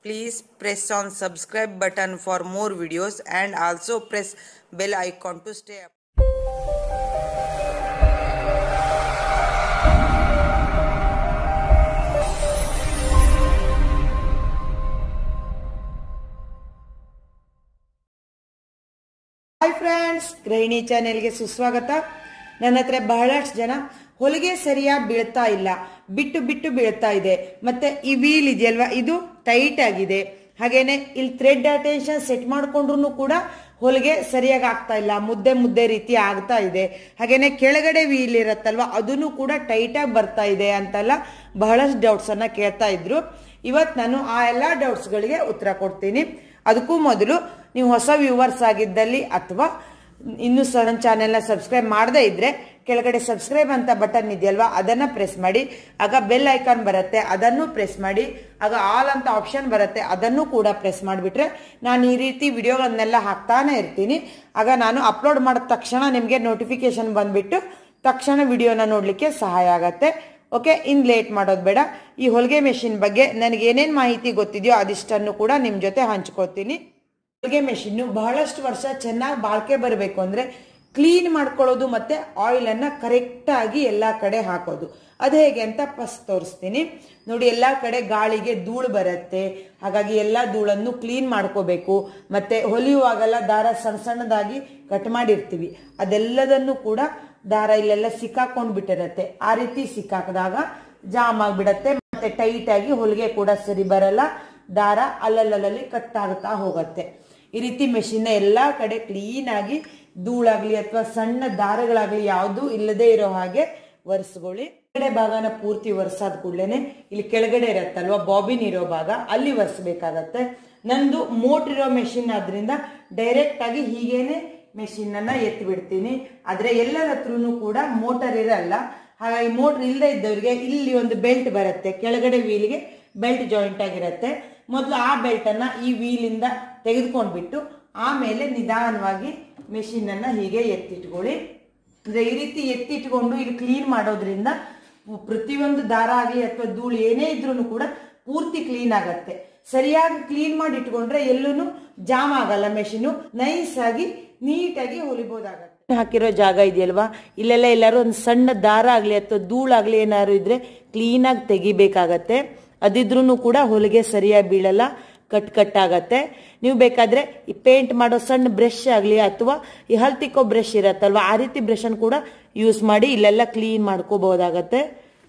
Please press on subscribe button for more videos and also press bell icon to stay up. Hi friends Gruhini ಚಾನೆಲ್ಗೆ ಸುಸ್ವಾಗತ ನನ್ನ ಹತ್ರ ಬಹಳಷ್ಟು ಜನ ಹೊಲಿಗೆ ಸರಿಯಾಗಿ ಬೀಳ್ತಾ ಇಲ್ಲ ಬಿಟ್ಟು ಬಿಟ್ಟು ಬೀಳ್ತಾ ಇದೆ ಮತ್ತೆ ಈ ವೀಲ್ ಇದೆಯಲ್ವಾ ಇದು ಟೈಟ್ ಆಗಿದೆ ಹಾಗೇನೆ ಇಲ್ಲಿ ಥ್ರೆಡ್ ಅಟೆನ್ಷನ್ ಸೆಟ್ ಮಾಡ್ಕೊಂಡ್ರು ಕೂಡ ಹೊಲಿಗೆ ಸರಿಯಾಗಿ ಆಗ್ತಾ ಇಲ್ಲ ಮುದ್ದೆ ಮುದ್ದೆ ರೀತಿ ಆಗ್ತಾ ಇದೆ ಹಾಗೇನೆ ಕೆಳಗಡೆ ವೀಲ್ ಇರತ್ತಲ್ವಾ ಅದನ್ನು ಕೂಡ ಟೈಟ್ ಆಗಿ ಬರ್ತಾ ಇದೆ ಅಂತೆಲ್ಲ ಬಹಳಷ್ಟು ಡೌಟ್ಸ್ ಅನ್ನ ಕೇಳ್ತಾ ಇದ್ರು ಇವತ್ತು ನಾನು ಆ ಎಲ್ಲ ಡೌಟ್ಸ್ಗಳಿಗೆ ಉತ್ತರ ಕೊಡ್ತೀನಿ ಅದಕ್ಕೂ ಮೊದಲು ನೀವು ಹೊಸ ವ್ಯೂವರ್ಸ್ ಆಗಿದ್ದಲ್ಲಿ ಅಥವಾ ಇನ್ನೂ ಸಹ ನನ್ನ ಚಾನೆಲ್ನ ಸಬ್ಸ್ಕ್ರೈಬ್ ಮಾಡದೇ ಇದ್ರೆ ಕೆಳಗಡೆ ಸಬ್ಸ್ಕ್ರೈಬ್ ಅಂತ ಬಟನ್ ಇದೆಯಲ್ವಾ ಅದನ್ನ ಪ್ರೆಸ್ ಮಾಡಿ ಆಗ ಬೆಲ್ ಐಕಾನ್ ಬರುತ್ತೆ ಅದನ್ನು ಪ್ರೆಸ್ ಮಾಡಿ ಆಗ ಆಲ್ ಅಂತ ಆಪ್ಷನ್ ಬರುತ್ತೆ ಅದನ್ನು ಕೂಡ ಪ್ರೆಸ್ ಮಾಡಿಬಿಟ್ರೆ ನಾನು ಈ ರೀತಿ ವಿಡಿಯೋಗಳನ್ನೆಲ್ಲ ಹಾಕ್ತಾನೆ ಇರ್ತೀನಿ ಆಗ ನಾನು ಅಪ್ಲೋಡ್ ಮಾಡಿದ ತಕ್ಷಣ ನಿಮಗೆ ನೋಟಿಫಿಕೇಶನ್ ಬಂದ್ಬಿಟ್ಟು ತಕ್ಷಣ ವಿಡಿಯೋನ ನೋಡಲಿಕ್ಕೆ ಸಹಾಯ ಆಗತ್ತೆ ಓಕೆ ಇನ್ ಲೇಟ್ ಮಾಡೋದು ಬೇಡ ಈ ಹೊಲಿಗೆ ಮೆಷಿನ್ ಬಗ್ಗೆ ನನಗೆ ಏನೇನು ಮಾಹಿತಿ ಗೊತ್ತಿದೆಯೋ ಅದಿಷ್ಟನ್ನು ಕೂಡ ನಿಮ್ಮ ಜೊತೆ ಹಂಚ್ಕೋತೀನಿ ಹೊಲಿಗೆ ಮೆಷಿನ್ ಬಹಳಷ್ಟು ವರ್ಷ ಚೆನ್ನಾಗಿ ಬಾಳ್ಕೆ ಬರಬೇಕು ಅಂದ್ರೆ ಕ್ಲೀನ್ ಮಾಡ್ಕೊಳ್ಳೋದು ಮತ್ತೆ ಆಯಿಲ್ ಅನ್ನ ಕರೆಕ್ಟ್ ಆಗಿ ಎಲ್ಲಾ ಕಡೆ ಹಾಕೋದು ಅದು ಹೇಗೆ ಅಂತ ಫಸ್ಟ್ ತೋರಿಸ್ತೀನಿ ನೋಡಿ ಎಲ್ಲಾ ಕಡೆ ಗಾಳಿಗೆ ಧೂಳು ಬರುತ್ತೆ ಹಾಗಾಗಿ ಎಲ್ಲಾ ಧೂಳನ್ನು ಕ್ಲೀನ್ ಮಾಡ್ಕೋಬೇಕು ಮತ್ತೆ ಹೊಲಿಯುವಾಗೆಲ್ಲ ದಾರ ಸಣ್ಣ ಸಣ್ಣದಾಗಿ ಕಟ್ ಮಾಡಿರ್ತೀವಿ ಅದೆಲ್ಲದನ್ನು ಕೂಡ ದಾರ ಇಲ್ಲೆಲ್ಲ ಸಿಕ್ಕಾಕೊಂಡ್ ಬಿಟ್ಟಿರತ್ತೆ ಆ ರೀತಿ ಸಿಕ್ಕಾಕದಾಗ ಜಾಮ್ ಆಗ್ಬಿಡತ್ತೆ ಮತ್ತೆ ಟೈಟ್ ಆಗಿ ಹೊಲಿಗೆ ಕೂಡ ಸರಿ ಬರಲ್ಲ ದಾರ ಅಲ್ಲಲ್ಲಲ್ಲಿ ಕಟ್ ಆಗ್ತಾ ಹೋಗತ್ತೆ ಈ ರೀತಿ ಮೆಷಿನ್ ಎಲ್ಲಾ ಕಡೆ ಕ್ಲೀನ್ ಆಗಿ ಧೂಳಾಗ್ಲಿ ಅಥವಾ ಸಣ್ಣ ದಾರಗಳಾಗ್ಲಿ ಯಾವುದು ಇಲ್ಲದೆ ಇರೋ ಹಾಗೆ ಒರೆಸ್ಕೊಳ್ಳಿ ಕೆಳಗಡೆ ಭಾಗನ ಪೂರ್ತಿ ಒರೆಸಾದ ಕೂಡಲೇನೆ ಇಲ್ಲಿ ಕೆಳಗಡೆ ಇರತ್ತಲ್ವಾ ಬಾಬಿನ್ ಇರೋ ಭಾಗ ಅಲ್ಲಿ ಒರೆಸ್ಬೇಕಾಗತ್ತೆ ನಂದು ಮೋಟ್ರ್ ಇರೋ ಮೆಷಿನ್ ಆದ್ರಿಂದ ಡೈರೆಕ್ಟ್ ಆಗಿ ಹೀಗೇನೆ ಮೆಷಿನ್ ಅನ್ನ ಎತ್ತಿ ಬಿಡ್ತೀನಿ ಆದ್ರೆ ಎಲ್ಲರ ಹತ್ರನು ಕೂಡ ಮೋಟರ್ ಇರಲ್ಲ ಹಾಗಾಗಿ ಮೋಟರ್ ಇಲ್ಲದೆ ಇದ್ದವರಿಗೆ ಇಲ್ಲಿ ಒಂದು ಬೆಲ್ಟ್ ಬರುತ್ತೆ ಕೆಳಗಡೆ ವೀಲ್ಗೆ ಬೆಲ್ಟ್ ಜಾಯಿಂಟ್ ಆಗಿರುತ್ತೆ ಮೊದಲು ಆ ಬೆಲ್ಟ್ ಅನ್ನ ಈ ವೀಲಿಂದ ತೆಗೆದುಕೊಂಡ್ಬಿಟ್ಟು ಆಮೇಲೆ ನಿಧಾನವಾಗಿ ಮೆಷಿನ್ ಅನ್ನ ಹೀಗೆ ಎತ್ತಿಟ್ಕೊಳ್ಳಿ ಅಂದ್ರೆ ಈ ರೀತಿ ಎತ್ತಿಟ್ಕೊಂಡು ಇಲ್ಲಿ ಕ್ಲೀನ್ ಮಾಡೋದ್ರಿಂದ ಪ್ರತಿಯೊಂದು ದಾರ ಆಗಲಿ ಅಥವಾ ಧೂಳು ಏನೇ ಇದ್ರೂ ಕೂಡ ಪೂರ್ತಿ ಕ್ಲೀನ್ ಆಗತ್ತೆ ಸರಿಯಾಗಿ ಕ್ಲೀನ್ ಮಾಡಿ ಇಟ್ಕೊಂಡ್ರೆ ಎಲ್ಲೂ ಜಾಮ್ ಆಗಲ್ಲ ಮೆಷಿನು ನೈಸ್ ಆಗಿ ನೀಟಾಗಿ ಹೊಲಿಬೋದಾಗತ್ತೆ ಹಾಕಿರೋ ಜಾಗ ಇದೆಯಲ್ವಾ ಇಲ್ಲೆಲ್ಲ ಎಲ್ಲಾರು ಒಂದು ಸಣ್ಣ ದಾರ ಆಗಲಿ ಅಥವಾ ಧೂಳಾಗ್ಲಿ ಏನಾದ್ರು ಇದ್ರೆ ಕ್ಲೀನಾಗಿ ತೆಗಿಬೇಕಾಗತ್ತೆ ಅದಿದ್ರೂ ಕೂಡ ಹೊಲಿಗೆ ಸರಿಯಾಗಿ ಬೀಳಲ್ಲ ಕಟ್ ಕಟ್ ಆಗತ್ತೆ ನೀವು ಬೇಕಾದ್ರೆ ಈ ಪೇಂಟ್ ಮಾಡೋ ಸಣ್ಣ ಬ್ರಷ್ ಆಗಲಿ ಅಥವಾ ಈ ಹಲ್ತಿಕ್ಕೋ ಬ್ರಷ್ ಇರತ್ತಲ್ವಾ ಆ ರೀತಿ ಬ್ರಷನ್ನು ಕೂಡ ಯೂಸ್ ಮಾಡಿ ಇಲ್ಲೆಲ್ಲ ಕ್ಲೀನ್ ಮಾಡ್ಕೋಬಹುದಾಗತ್ತೆ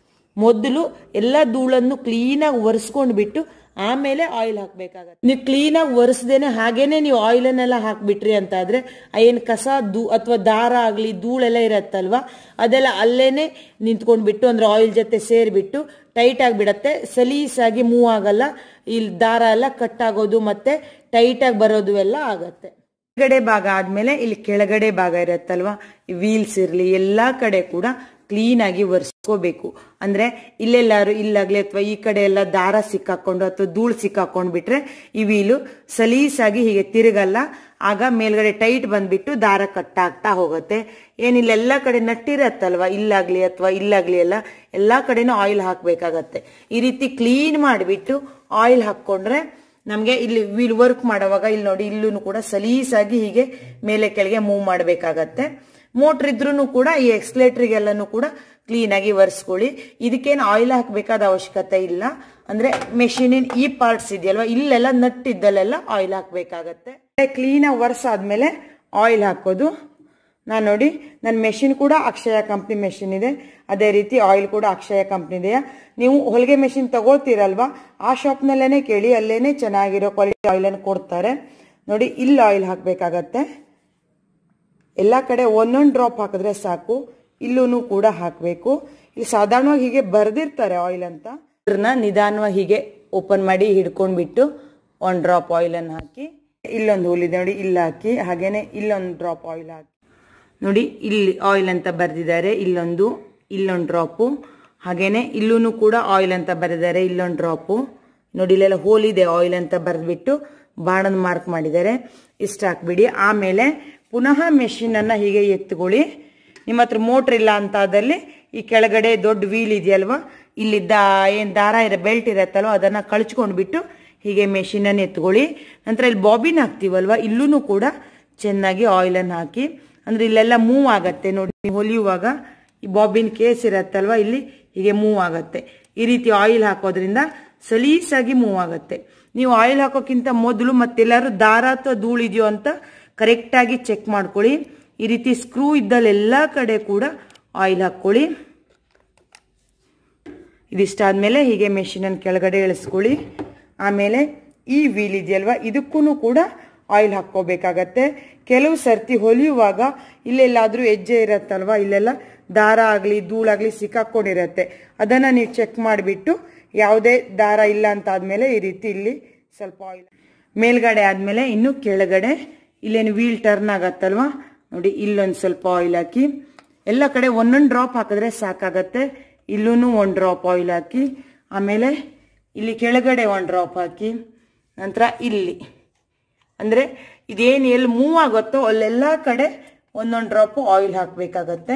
ಮೊದಲು ಎಲ್ಲ ಧೂಳನ್ನು ಕ್ಲೀನಾಗಿ ಒರೆಸ್ಕೊಂಡು ಬಿಟ್ಟು ಆಮೇಲೆ ಆಯಿಲ್ ಹಾಕ್ಬೇಕಾಗತ್ತೆ ನೀವು ಕ್ಲೀನಾಗಿ ಒರೆಸ್ದೇನೆ ಹಾಗೇನೆ ನೀವು ಆಯಿಲನ್ನೆಲ್ಲ ಹಾಕ್ಬಿಟ್ರಿ ಅಂತ ಆದ್ರೆ ಏನು ಕಸ ದೂ ಅಥವಾ ದಾರ ಆಗಲಿ ಧೂಳೆಲ್ಲ ಇರತ್ತಲ್ವಾ ಅದೆಲ್ಲ ಅಲ್ಲೇನೆ ನಿಂತ್ಕೊಂಡ್ಬಿಟ್ಟು ಅಂದ್ರೆ ಆಯಿಲ್ ಜೊತೆ ಸೇರಿಬಿಟ್ಟು ಟೈಟ್ ಆಗಿಬಿಡತ್ತೆ ಸಲೀಸಾಗಿ ಮೂವ್ ಆಗಲ್ಲ ಇಲ್ಲಿ ದಾರ ಎಲ್ಲ ಕಟ್ ಆಗೋದು ಮತ್ತೆ ಟೈಟ್ ಆಗಿ ಬರೋದು ಎಲ್ಲ ಆಗತ್ತೆ ಕೆಳಗಡೆ ಭಾಗ ಆದ್ಮೇಲೆ ಇಲ್ಲಿ ಕೆಳಗಡೆ ಭಾಗ ಇರತ್ತಲ್ವಾ ವೀಲ್ಸ್ ಇರ್ಲಿ ಎಲ್ಲಾ ಕಡೆ ಕೂಡ ಕ್ಲೀನ್ ಆಗಿ ಒರೆಸ್ಕೋಬೇಕು ಅಂದ್ರೆ ಇಲ್ಲೆಲ್ಲಾರು ಇಲ್ಲಾಗ್ಲಿ ಅಥವಾ ಈ ಕಡೆ ಎಲ್ಲ ದಾರ ಸಿಕ್ಕಾಕೊಂಡು ಅಥವಾ ಧೂಳು ಸಿಕ್ಕಾಕೊಂಡ್ ಬಿಟ್ರೆ ಈ ವೀಲು ಸಲೀಸಾಗಿ ಹೀಗೆ ತಿರುಗಲ್ಲ ಆಗ ಮೇಲ್ಗಡೆ ಟೈಟ್ ಬಂದ್ಬಿಟ್ಟು ದಾರ ಕಟ್ ಆಗ್ತಾ ಹೋಗುತ್ತೆ ಏನಿಲ್ಲೆಲ್ಲ ಕಡೆ ನಟ್ಟಿರತ್ತಲ್ವಾ ಇಲ್ಲಾಗ್ಲಿ ಅಥವಾ ಇಲ್ಲಾಗ್ಲಿ ಎಲ್ಲ ಎಲ್ಲಾ ಕಡೆನೂ ಆಯಿಲ್ ಹಾಕ್ಬೇಕಾಗತ್ತೆ ಈ ರೀತಿ ಕ್ಲೀನ್ ಮಾಡಿಬಿಟ್ಟು ಆಯಿಲ್ ಹಾಕೊಂಡ್ರೆ ನಮಗೆ ಇಲ್ಲಿ ವೀಲ್ ವರ್ಕ್ ಮಾಡುವಾಗ ಇಲ್ಲಿ ನೋಡಿ ಇಲ್ಲೂ ಕೂಡ ಸಲೀಸಾಗಿ ಹೀಗೆ ಮೇಲೆ ಕೆಳಗೆ ಮೂವ್ ಮಾಡಬೇಕಾಗತ್ತೆ ಮೋಟ್ರ್ ಇದ್ರೂ ಕೂಡ ಈ ಎಕ್ಸ್ಲೇಟ್ರಿಗೆಲ್ಲನೂ ಕೂಡ ಕ್ಲೀನ್ ಆಗಿ ಒರೆಸ್ಕೊಳ್ಳಿ ಇದಕ್ಕೇನು ಆಯಿಲ್ ಹಾಕಬೇಕಾದ ಅವಶ್ಯಕತೆ ಇಲ್ಲ ಅಂದ್ರೆ ಮೆಷಿನಿನ ಈ ಪಾರ್ಟ್ಸ್ ಇದೆಯಲ್ವಾ ಇಲ್ಲೆಲ್ಲ ನಟ್ಟಿದ್ದಲ್ಲೆಲ್ಲ ಆಯಿಲ್ ಹಾಕಬೇಕಾಗತ್ತೆ ಕ್ಲೀನಾಗಿ ಒರೆಸಾದ್ಮೇಲೆ ಆಯಿಲ್ ಹಾಕೋದು ನಾನು ನೋಡಿ ನನ್ನ ಮೆಷಿನ್ ಕೂಡ ಅಕ್ಷಯ ಕಂಪ್ನಿ ಮೆಷಿನ್ ಇದೆ ಅದೇ ರೀತಿ ಆಯಿಲ್ ಕೂಡ ಅಕ್ಷಯ ಕಂಪ್ನಿ ಇದೆಯಾ ನೀವು ಹೊಲಿಗೆ ಮೆಷಿನ್ ತಗೊಳ್ತೀರಲ್ವಾ ಆ ಶಾಪ್ನಲ್ಲೇನೆ ಕೇಳಿ ಅಲ್ಲೇನೆ ಚೆನ್ನಾಗಿರೋ ಕ್ವಾಲಿಟಿ ಆಯಿಲನ್ನು ಕೊಡ್ತಾರೆ ನೋಡಿ ಇಲ್ಲಿ ಆಯಿಲ್ ಹಾಕಬೇಕಾಗತ್ತೆ ಎಲ್ಲ ಕಡೆ ಒಂದೊಂದು ಡ್ರಾಪ್ ಹಾಕಿದ್ರೆ ಸಾಕು ಇಲ್ಲೂ ಕೂಡ ಹಾಕಬೇಕು ಇಲ್ಲಿ ಸಾಧಾರಣವಾಗಿ ಹೀಗೆ ಬರೆದಿರ್ತಾರೆ ಆಯಿಲ್ ಅಂತ ಅದ್ರನ್ನ ನಿಧಾನವಾಗಿ ಹೀಗೆ ಓಪನ್ ಮಾಡಿ ಹಿಡ್ಕೊಂಡ್ಬಿಟ್ಟು ಒಂದು ಡ್ರಾಪ್ ಆಯಿಲನ್ನು ಹಾಕಿ ಇಲ್ಲೊಂದು ಹೂಲಿದೆ ನೋಡಿ ಇಲ್ಲಿ ಹಾಕಿ ಹಾಗೇನೆ ಇಲ್ಲೊಂದು ಡ್ರಾಪ್ ಆಯಿಲ್ ಹಾಕಿ ನೋಡಿ ಇಲ್ಲಿ ಆಯಿಲ್ ಅಂತ ಬರೆದಿದ್ದಾರೆ ಇಲ್ಲೊಂದು ಇಲ್ಲೊಂದು ಡ್ರಾಪು ಹಾಗೇನೆ ಇಲ್ಲೂ ಕೂಡ ಆಯಿಲ್ ಅಂತ ಬರೆದಿದ್ದಾರೆ ಇಲ್ಲೊಂದು ಡ್ರಾಪು ನೋಡಿ ಇಲ್ಲೆಲ್ಲ ಹೋಲಿದೆ ಆಯಿಲ್ ಅಂತ ಬರೆದ್ಬಿಟ್ಟು ಬಾಣದ ಮಾರ್ಕ್ ಮಾಡಿದ್ದಾರೆ ಇಷ್ಟ ಹಾಕ್ಬಿಡಿ ಆಮೇಲೆ ಪುನಃ ಮೆಷಿನನ್ನು ಹೀಗೆ ಎತ್ಕೊಳ್ಳಿ ನಿಮ್ಮ ಹತ್ರ ಮೋಟ್ರ್ ಇಲ್ಲ ಅಂತ ಆದಲ್ಲಿ ಈ ಕೆಳಗಡೆ ದೊಡ್ಡ ವೀಲ್ ಇದೆಯಲ್ವಾ ಇಲ್ಲಿದ್ದ ಏನು ದಾರ ಇರೋ ಬೆಲ್ಟ್ ಇರತ್ತಲ್ವ ಅದನ್ನು ಕಳ್ಚ್ಕೊಂಡ್ಬಿಟ್ಟು ಹೀಗೆ ಮೆಷಿನನ್ನು ಎತ್ಕೊಳ್ಳಿ ನಂತರ ಇಲ್ಲಿ ಬಾಬಿನ್ ಹಾಕ್ತೀವಲ್ವ ಇಲ್ಲೂ ಕೂಡ ಚೆನ್ನಾಗಿ ಆಯಿಲನ್ನು ಹಾಕಿ ಅಂದರೆ ಇಲ್ಲೆಲ್ಲ ಮೂವ್ ಆಗತ್ತೆ ನೋಡಿ ನೀವು ಹೊಲಿಯುವಾಗ ಈ ಬಾಬಿನ್ ಕೇಸ್ ಇರತ್ತಲ್ವ ಇಲ್ಲಿ ಹೀಗೆ ಮೂವ್ ಆಗತ್ತೆ ಈ ರೀತಿ ಆಯಿಲ್ ಹಾಕೋದ್ರಿಂದ ಸಲೀಸಾಗಿ ಮೂವ್ ಆಗುತ್ತೆ ನೀವು ಆಯಿಲ್ ಹಾಕೋಕ್ಕಿಂತ ಮೊದಲು ಮತ್ತೆಲ್ಲರೂ ದಾರ ಅಥವಾ ಧೂಳಿದೆಯೋ ಅಂತ ಕರೆಕ್ಟಾಗಿ ಚೆಕ್ ಮಾಡ್ಕೊಳ್ಳಿ ಈ ರೀತಿ ಸ್ಕ್ರೂ ಇದ್ದಲ್ಲೆಲ್ಲ ಕಡೆ ಕೂಡ ಆಯಿಲ್ ಹಾಕ್ಕೊಳ್ಳಿ ಇದಿಷ್ಟಾದ್ಮೇಲೆ ಹೀಗೆ ಮೆಷಿನನ್ನು ಕೆಳಗಡೆ ಇಳಿಸ್ಕೊಳ್ಳಿ ಆಮೇಲೆ ಈ ವೀಲ್ ಇದೆಯಲ್ವ ಇದಕ್ಕೂ ಕೂಡ ಆಯಿಲ್ ಹಾಕ್ಕೋಬೇಕಾಗತ್ತೆ ಕೆಲವು ಸರ್ತಿ ಹೊಲಿಯುವಾಗ ಇಲ್ಲೆಲ್ಲಾದರೂ ಹೆಜ್ಜೆ ಇರತ್ತಲ್ವ ಇಲ್ಲೆಲ್ಲ ದಾರ ಆಗಲಿ ಧೂಳಾಗಲಿ ಸಿಕ್ಕಾಕೊಂಡಿರತ್ತೆ ಅದನ್ನು ನೀವು ಚೆಕ್ ಮಾಡಿಬಿಟ್ಟು ಯಾವುದೇ ದಾರ ಇಲ್ಲ ಅಂತ ಆದಮೇಲೆ ಈ ರೀತಿ ಇಲ್ಲಿ ಸ್ವಲ್ಪ ಆಯಿಲ್ ಮೇಲ್ಗಡೆ ಆದಮೇಲೆ ಇನ್ನು ಕೆಳಗಡೆ ಇಲ್ಲೇನು ವೀಲ್ ಟರ್ನ್ ಆಗತ್ತಲ್ವ ನೋಡಿ ಇಲ್ಲೊಂದು ಸ್ವಲ್ಪ ಆಯಿಲ್ ಹಾಕಿ ಎಲ್ಲ ಕಡೆ ಒಂದೊಂದು ಡ್ರಾಪ್ ಹಾಕಿದ್ರೆ ಸಾಕಾಗತ್ತೆ ಇಲ್ಲೂ ಒಂದು ಡ್ರಾಪ್ ಆಯಿಲ್ ಹಾಕಿ ಆಮೇಲೆ ಇಲ್ಲಿ ಕೆಳಗಡೆ ಒಂದು ಡ್ರಾಪ್ ಹಾಕಿ ನಂತರ ಇಲ್ಲಿ ಅಂದರೆ ಇದೇನು ಎಲ್ಲಿ ಮೂವ್ ಆಗುತ್ತೋ ಅಲ್ಲೆಲ್ಲ ಕಡೆ ಒಂದೊಂದು ಡ್ರಾಪು ಆಯಿಲ್ ಹಾಕಬೇಕಾಗತ್ತೆ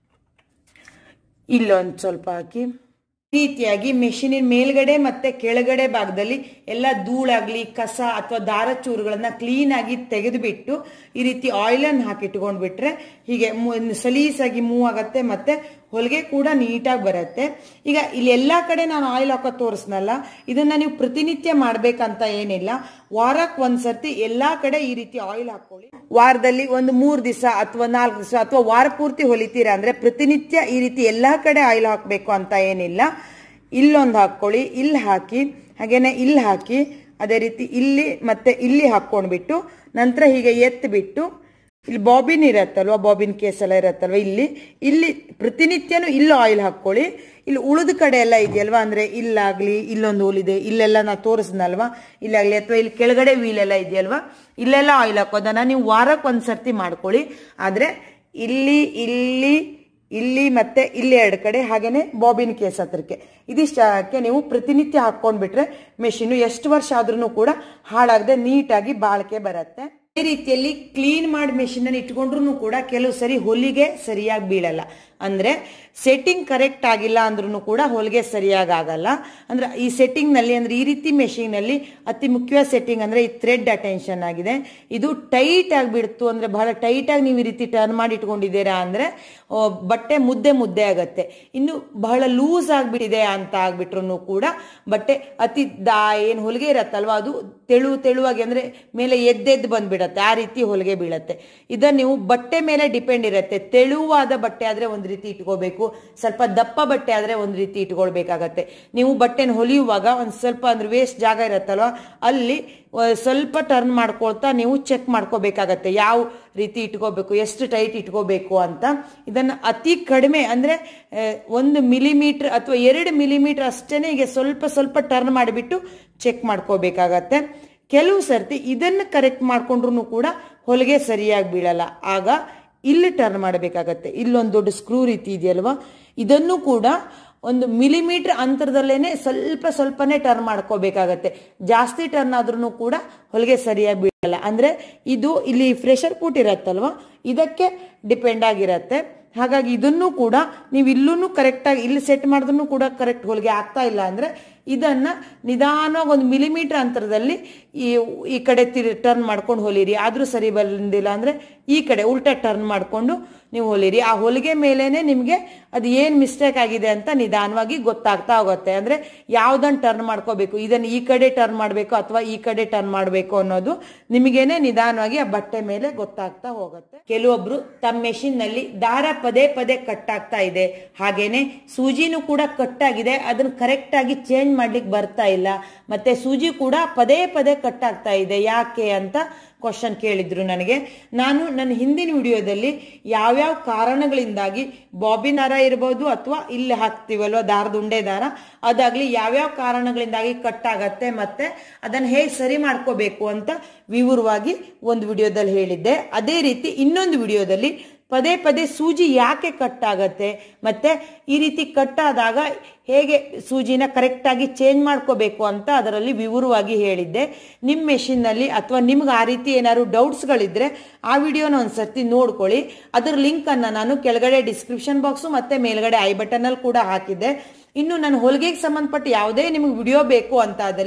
ಇಲ್ಲೊಂದು ಸ್ವಲ್ಪ ಹಾಕಿ ಈ ರೀತಿಯಾಗಿ ಮೆಷಿನಿನ ಮೇಲ್ಗಡೆ ಮತ್ತೆ ಕೆಳಗಡೆ ಭಾಗದಲ್ಲಿ ಎಲ್ಲ ಧೂಳಾಗ್ಲಿ ಕಸ ಅಥವಾ ದಾರ ಚೂರುಗಳನ್ನ ಕ್ಲೀನ್ ಆಗಿ ತೆಗೆದುಬಿಟ್ಟು ಈ ರೀತಿ ಆಯಿಲನ್ನು ಹಾಕಿಟ್ಕೊಂಡ್ಬಿಟ್ರೆ ಹೀಗೆ ಸಲೀಸಾಗಿ ಮೂವ್ ಆಗತ್ತೆ ಮತ್ತೆ ಹೊಲಿಗೆ ಕೂಡ ನೀಟಾಗಿ ಬರುತ್ತೆ ಈಗ ಇಲ್ಲಿ ಎಲ್ಲ ಕಡೆ ನಾನು ಆಯಿಲ್ ಹಾಕೋ ತೋರಿಸ್ನಲ್ಲ ಇದನ್ನ ನೀವು ಪ್ರತಿನಿತ್ಯ ಮಾಡ್ಬೇಕಂತ ಏನಿಲ್ಲ ವಾರಕ್ಕೆ ಒಂದ್ಸರ್ತಿ ಎಲ್ಲಾ ಕಡೆ ಈ ರೀತಿ ಆಯಿಲ್ ಹಾಕೊಳ್ಳಿ ವಾರದಲ್ಲಿ ಒಂದು ಮೂರ್ ದಿವಸ ಅಥವಾ ನಾಲ್ಕು ದಿವಸ ಅಥವಾ ವಾರ ಪೂರ್ತಿ ಹೊಲಿತೀರಾ ಅಂದ್ರೆ ಪ್ರತಿನಿತ್ಯ ಈ ರೀತಿ ಎಲ್ಲಾ ಕಡೆ ಆಯಿಲ್ ಹಾಕಬೇಕು ಅಂತ ಏನಿಲ್ಲ ಇಲ್ಲೊಂದು ಹಾಕ್ಕೊಳ್ಳಿ ಇಲ್ಲಿ ಹಾಕಿ ಹಾಗೇನೆ ಇಲ್ಲಿ ಹಾಕಿ ಅದೇ ರೀತಿ ಇಲ್ಲಿ ಮತ್ತೆ ಇಲ್ಲಿ ಹಾಕ್ಕೊಂಡ್ಬಿಟ್ಟು ನಂತರ ಹೀಗೆ ಎತ್ತಿಬಿಟ್ಟು ಇಲ್ಲಿ ಬಾಬಿನ್ ಇರತ್ತಲ್ವ ಬಾಬಿನ್ ಕೇಸ್ ಎಲ್ಲ ಇರತ್ತಲ್ವ ಇಲ್ಲಿ ಇಲ್ಲಿ ಪ್ರತಿನಿತ್ಯನೂ ಇಲ್ಲೂ ಆಯಿಲ್ ಹಾಕ್ಕೊಳ್ಳಿ ಇಲ್ಲಿ ಉಳಿದ ಕಡೆ ಎಲ್ಲ ಇದೆಯಲ್ವಾ ಅಂದ್ರೆ ಇಲ್ಲಾಗ್ಲಿ ಇಲ್ಲೊಂದು ಹೂಲಿದೆ ಇಲ್ಲೆಲ್ಲ ನಾ ತೋರಿಸ್ನಲ್ವಾ ಇಲ್ಲಾಗ್ಲಿ ಅಥವಾ ಇಲ್ಲಿ ಕೆಳಗಡೆ ವೀಲ್ ಎಲ್ಲ ಇದೆಯಲ್ವಾ ಇಲ್ಲೆಲ್ಲ ಆಯಿಲ್ ಹಾಕೋದನ್ನ ನೀವು ವಾರಕ್ಕೆ ಒಂದ್ಸರ್ತಿ ಮಾಡ್ಕೊಳ್ಳಿ ಆದ್ರೆ ಇಲ್ಲಿ ಇಲ್ಲಿ ಇಲ್ಲಿ ಮತ್ತೆ ಇಲ್ಲಿ ಎರಡು ಕಡೆ ಹಾಗೇನೆ ಬಾಬಿನ್ ಕೇಸ್ ಹತ್ರಕ್ಕೆ ಇದಿಷ್ಟಕ್ಕೆ ನೀವು ಪ್ರತಿನಿತ್ಯ ಹಾಕೊಂಡ್ಬಿಟ್ರೆ ಮೆಷಿನ್ ಎಷ್ಟು ವರ್ಷ ಆದ್ರೂ ಕೂಡ ಹಾಳಾಗದೆ ನೀಟಾಗಿ ಬಾಳಿಕೆ ಬರುತ್ತೆ ಈ ರೀತಿಯಲ್ಲಿ ಕ್ಲೀನ್ ಮಾಡಿ ಮೆಷಿನ್ ಅನ್ನು ಇಟ್ಕೊಂಡ್ರು ಕೂಡ ಕೆಲವು ಸರಿ ಹೊಲಿಗೆ ಸರಿಯಾಗಿ ಬೀಳಲ್ಲ ಅಂದ್ರೆ ಸೆಟ್ಟಿಂಗ್ ಕರೆಕ್ಟ್ ಆಗಿಲ್ಲ ಅಂದ್ರೂ ಕೂಡ ಹೊಲಿಗೆ ಸರಿಯಾಗಿ ಆಗಲ್ಲ ಅಂದ್ರೆ ಈ ಸೆಟ್ಟಿಂಗ್ ನಲ್ಲಿ ಅಂದ್ರೆ ಈ ರೀತಿ ಮೆಷಿನ್ ನಲ್ಲಿ ಅತಿ ಮುಖ್ಯವಾದ ಸೆಟ್ಟಿಂಗ್ ಅಂದ್ರೆ ಈ ಥ್ರೆಡ್ ಅಟೆನ್ಷನ್ ಆಗಿದೆ ಇದು ಟೈಟ್ ಆಗಿಬಿಡ್ತು ಅಂದ್ರೆ ಬಹಳ ಟೈಟ್ ಆಗಿ ನೀವು ಈ ರೀತಿ ಟರ್ನ್ ಮಾಡಿ ಇಟ್ಕೊಂಡಿದ್ದೀರಾ ಅಂದ್ರೆ ಆ, ಬಟ್ಟೆ ಮುದ್ದೆ ಮುದ್ದೆ ಆಗತ್ತೆ ಇನ್ನು ಬಹಳ ಲೂಸ್ ಆಗ್ಬಿಟ್ಟಿದೆ ಅಂತ ಆಗ್ಬಿಟ್ರು ಕೂಡ ಬಟ್ಟೆ ಅತಿ ದಾ ಏನು ಹೊಲಿಗೆ ಇರತ್ತಲ್ವಾ ಅದು ತೆಳು ತೆಳುವಾಗಿ ಅಂದ್ರೆ ಮೇಲೆ ಎದ್ದೆದ್ದು ಬಂದ್ಬಿಡತ್ತೆ ಆ ರೀತಿ ಹೊಲಿಗೆ ಬೀಳತ್ತೆ ಇದನ್ನ ನೀವು ಬಟ್ಟೆ ಮೇಲೆ ಡಿಪೆಂಡ್ ಇರುತ್ತೆ ತೆಳುವಾದ ಬಟ್ಟೆ ಆದ್ರೆ ಒಂದ್ ರೀತಿ ಇಟ್ಕೋಬೇಕು ಸ್ವಲ್ಪ ದಪ್ಪ ಬಟ್ಟೆ ಆದ್ರೆ ಒಂದ್ ರೀತಿ ಇಟ್ಕೊಳ್ಬೇಕಾಗತ್ತೆ ನೀವು ಬಟ್ಟೆನ ಹೊಲಿಯುವಾಗ ಒಂದ್ ಸ್ವಲ್ಪ ಅಂದ್ರೆ ವೇಸ್ಟ್ ಜಾಗ ಇರತ್ತಲ್ವಾ ಅಲ್ಲಿ ಆ, ಸ್ವಲ್ಪ ಟರ್ನ್ ಮಾಡ್ಕೊಳ್ತಾ ನೀವು ಚೆಕ್ ಮಾಡ್ಕೋಬೇಕಾಗತ್ತೆ ಯಾವ ರೀತಿ ಇಟ್ಕೋಬೇಕು ಎಷ್ಟು ಟೈಟ್ ಇಟ್ಕೋಬೇಕು ಅಂತ ಇದನ್ನ ಅತಿ ಕಡಿಮೆ ಅಂದ್ರೆ ಆ, ಒಂದು ಮಿಲಿಮೀಟರ್ ಅಥವಾ ಎರಡು ಮಿಲಿಮೀಟರ್ ಅಷ್ಟೇನೆ ಈಗ ಸ್ವಲ್ಪ ಸ್ವಲ್ಪ ಟರ್ನ್ ಮಾಡಿಬಿಟ್ಟು ಚೆಕ್ ಮಾಡ್ಕೋಬೇಕಾಗತ್ತೆ ಕೆಲವು ಸರ್ತಿ ಇದನ್ನು ಕರೆಕ್ಟ್ ಮಾಡ್ಕೊಂಡ್ರು ಕೂಡ ಹೊಲಿಗೆ ಸರಿಯಾಗಿ ಬೀಳಲ್ಲ ಆಗ ಇಲ್ಲಿ ಟರ್ನ್ ಮಾಡಬೇಕಾಗತ್ತೆ ಇಲ್ಲೊಂದು ದೊಡ್ಡ ಸ್ಕ್ರೂ ರೀತಿ ಇದೆಯಲ್ವಾ ಇದನ್ನು ಕೂಡ ಒಂದು ಮಿಲಿಮೀಟರ್ ಅಂತರದಲ್ಲೇನೆ ಸ್ವಲ್ಪ ಸ್ವಲ್ಪನೇ ಟರ್ನ್ ಮಾಡ್ಕೋಬೇಕಾಗತ್ತೆ ಜಾಸ್ತಿ ಟರ್ನ್ ಆದ್ರೂ ಕೂಡ ಹೊಲಿಗೆ ಸರಿಯಾಗಿ ಬೀಳಲ್ಲ ಅಂದ್ರೆ ಇದು ಇಲ್ಲಿ ಫ್ರೆಶರ್ ಪೂಟ್ ಇರತ್ತಲ್ವಾ ಇದಕ್ಕೆ ಡಿಪೆಂಡ್ ಆಗಿರತ್ತೆ ಹಾಗಾಗಿ ಇದನ್ನು ಕೂಡ ನೀವು ಇಲ್ಲೂ ಕರೆಕ್ಟಾಗಿ ಇಲ್ಲಿ ಸೆಟ್ ಮಾಡಿದ್ರು ಕೂಡ ಕರೆಕ್ಟ್ ಹೊಲಿಗೆ ಆಗ್ತಾ ಇಲ್ಲ ಅಂದ್ರೆ ಇದನ್ನ ನಿಧಾನವಾಗಿ ಒಂದು ಮಿಲಿಮೀಟರ್ ಅಂತರದಲ್ಲಿ ಈ ಈ ಕಡೆ ತಿರು ಟರ್ನ್ ಮಾಡ್ಕೊಂಡು ಹೊಲಿರಿ ಆದ್ರೂ ಸರಿ ಬಂದಿಲ್ಲ ಅಂದ್ರೆ ಈ ಕಡೆ ಉಲ್ಟಾ ಟರ್ನ್ ಮಾಡ್ಕೊಂಡು ನೀವು ಹೊಲಿರಿ ಆ ಹೊಲಿಗೆ ಮೇಲೇನೆ ನಿಮಗೆ ಅದು ಏನು ಮಿಸ್ಟೇಕ್ ಆಗಿದೆ ಅಂತ ನಿಧಾನವಾಗಿ ಗೊತ್ತಾಗ್ತಾ ಹೋಗುತ್ತೆ ಅಂದ್ರೆ ಯಾವ್ದನ್ನ ಟರ್ನ್ ಮಾಡ್ಕೋಬೇಕು ಇದನ್ನ ಈ ಕಡೆ ಟರ್ನ್ ಮಾಡಬೇಕು ಅಥವಾ ಈ ಕಡೆ ಟರ್ನ್ ಮಾಡಬೇಕು ಅನ್ನೋದು ನಿಮಗೇನೆ ನಿಧಾನವಾಗಿ ಆ ಬಟ್ಟೆ ಮೇಲೆ ಗೊತ್ತಾಗ್ತಾ ಹೋಗುತ್ತೆ ಕೆಲವೊಬ್ರು ತಮ್ಮ ಮೆಷಿನ್ ನಲ್ಲಿ ದಾರ ಪದೇ ಪದೇ ಕಟ್ ಆಗ್ತಾ ಇದೆ ಹಾಗೇನೆ ಸೂಜಿನೂ ಕೂಡ ಕಟ್ ಆಗಿದೆ ಅದನ್ನ ಕರೆಕ್ಟ್ ಆಗಿ ಚೇಂಜ್ ಮಾಡ್ಲಿಕ್ಕೆ ಬರ್ತಾ ಇಲ್ಲ ಮತ್ತೆ ಸೂಜಿ ಕೂಡ ಪದೇ ಪದೇ ಕಟ್ ಆಗ್ತಾ ಇದೆ ಯಾಕೆ ಅಂತ ಕ್ವಶನ್ ಕೇಳಿದ್ರು ನನಗೆ ನಾನು ನನ್ನ ಹಿಂದಿನ ವಿಡಿಯೋದಲ್ಲಿ ಯಾವ್ಯಾವ ಕಾರಣಗಳಿಂದಾಗಿ ಬಾಬಿನ್ ದಾರ ಇರ್ಬೋದು ಅಥವಾ ಇಲ್ಲಿ ಹಾಕ್ತಿವಲ್ವ ದಾರದ ಉಂಡೆ ದಾರ ಅದಾಗ್ಲಿ ಯಾವ್ಯಾವ ಕಾರಣಗಳಿಂದಾಗಿ ಕಟ್ ಆಗತ್ತೆ ಮತ್ತೆ ಅದನ್ನ ಹೇಗೆ ಸರಿ ಮಾಡ್ಕೋಬೇಕು ಅಂತ ವಿವರವಾಗಿ ಒಂದು ವಿಡಿಯೋದಲ್ಲಿ ಹೇಳಿದ್ದೆ ಅದೇ ರೀತಿ ಇನ್ನೊಂದು ವಿಡಿಯೋದಲ್ಲಿ ಪದೇ ಪದೇ ಸೂಜಿ ಯಾಕೆ ಕಟ್ ಆಗತ್ತೆ ಮತ್ತೆ ಈ ರೀತಿ ಕಟ್ ಆದಾಗ ಹೇಗೆ ಸೂಜಿನ ಕರೆಕ್ಟಾಗಿ ಚೇಂಜ್ ಮಾಡ್ಕೋಬೇಕು ಅಂತ ಅದರಲ್ಲಿ ವಿವರವಾಗಿ ಹೇಳಿದ್ದೆ ನಿಮ್ಮ ಮೆಷಿನ್ನಲ್ಲಿ ಅಥವಾ ನಿಮ್ಗೆ ಆ ರೀತಿ ಏನಾದ್ರು ಡೌಟ್ಸ್ಗಳಿದ್ರೆ ಆ ವಿಡಿಯೋನ ಒಂದ್ಸರ್ತಿ ನೋಡ್ಕೊಳ್ಳಿ ಅದರ ಲಿಂಕನ್ನು ನಾನು ಕೆಳಗಡೆ ಡಿಸ್ಕ್ರಿಪ್ಷನ್ ಬಾಕ್ಸು ಮತ್ತೆ ಮೇಲ್ಗಡೆ ಐ ಬಟನಲ್ಲಿ ಕೂಡ ಹಾಕಿದ್ದೆ ಇನ್ನು ನಾನು ಹೊಲಿಗೆಗೆ ಸಂಬಂಧಪಟ್ಟ ಯಾವುದೇ ನಿಮಗೆ ವಿಡಿಯೋ ಬೇಕು ಅಂತ ಆದಲ್ಲಿ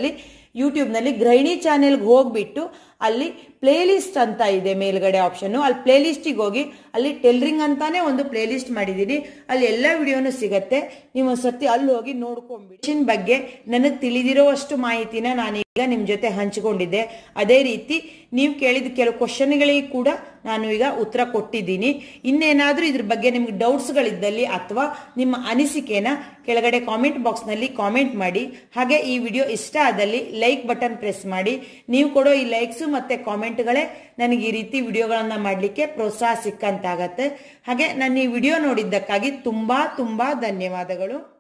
ಯೂಟ್ಯೂಬ್ನಲ್ಲಿ ಗೃಹಿಣಿ ಚಾನೆಲ್ಗೆ ಹೋಗ್ಬಿಟ್ಟು ಅಲ್ಲಿ ಪ್ಲೇಲಿಸ್ಟ್ ಅಂತ ಇದೆ ಮೇಲ್ಗಡೆ ಆಪ್ಷನ್ ಅಲ್ಲಿ ಪ್ಲೇಲಿಸ್ಟಿಗೆ ಹೋಗಿ ಅಲ್ಲಿ ಟೆಲ್ರಿಂಗ್ ಅಂತಾನೆ ಒಂದು ಪ್ಲೇಲಿಸ್ಟ್ ಮಾಡಿದ್ದೀನಿ ಅಲ್ಲಿ ಎಲ್ಲ ವಿಡಿಯೋನು ಸಿಗತ್ತೆ ನೀವು ಒಂದ್ಸತಿ ಅಲ್ಲಿ ಹೋಗಿ ನೋಡ್ಕೊಂಡ್ಬಿಡಿ ಮಿಷಿನ್ ಬಗ್ಗೆ ನನಗೆ ತಿಳಿದಿರೋವಷ್ಟು ಮಾಹಿತಿನ ನಾನೀಗ ನಿಮ್ಮ ಜೊತೆ ಹಂಚಿಕೊಂಡಿದ್ದೆ ಅದೇ ರೀತಿ ನೀವು ಕೇಳಿದ ಕೆಲವು ಕ್ವಶನ್ಗಳಿಗೆ ಕೂಡ ನಾನು ಈಗ ಉತ್ತರ ಕೊಟ್ಟಿದ್ದೀನಿ ಇನ್ನೇನಾದರೂ ಇದ್ರ ಬಗ್ಗೆ ನಿಮ್ಗೆ ಡೌಟ್ಸ್ಗಳಿದ್ದಲ್ಲಿ ಅಥವಾ ನಿಮ್ಮ ಅನಿಸಿಕೆನ ಕೆಳಗಡೆ ಕಾಮೆಂಟ್ ಬಾಕ್ಸ್ನಲ್ಲಿ ಕಾಮೆಂಟ್ ಮಾಡಿ ಹಾಗೆ ಈ ವಿಡಿಯೋ ಇಷ್ಟ ಆದಲ್ಲಿ ಲೈಕ್ ಬಟನ್ ಪ್ರೆಸ್ ಮಾಡಿ ನೀವು ಕೊಡೋ ಈ ಲೈಕ್ಸು ಮತ್ತೆ ಕಾಮೆಂಟ್ಗಳೇ ನನಗೆ ಈ ರೀತಿ ವಿಡಿಯೋಗಳನ್ನ ಮಾಡಲಿಕ್ಕೆ ಪ್ರೋತ್ಸಾಹ ಸಿಕ್ಕಂತಾಗತ್ತೆ ಹಾಗೆ ನನ್ನ ಈ ವಿಡಿಯೋ ನೋಡಿದ್ದಕ್ಕಾಗಿ ತುಂಬಾ ತುಂಬಾ ಧನ್ಯವಾದಗಳು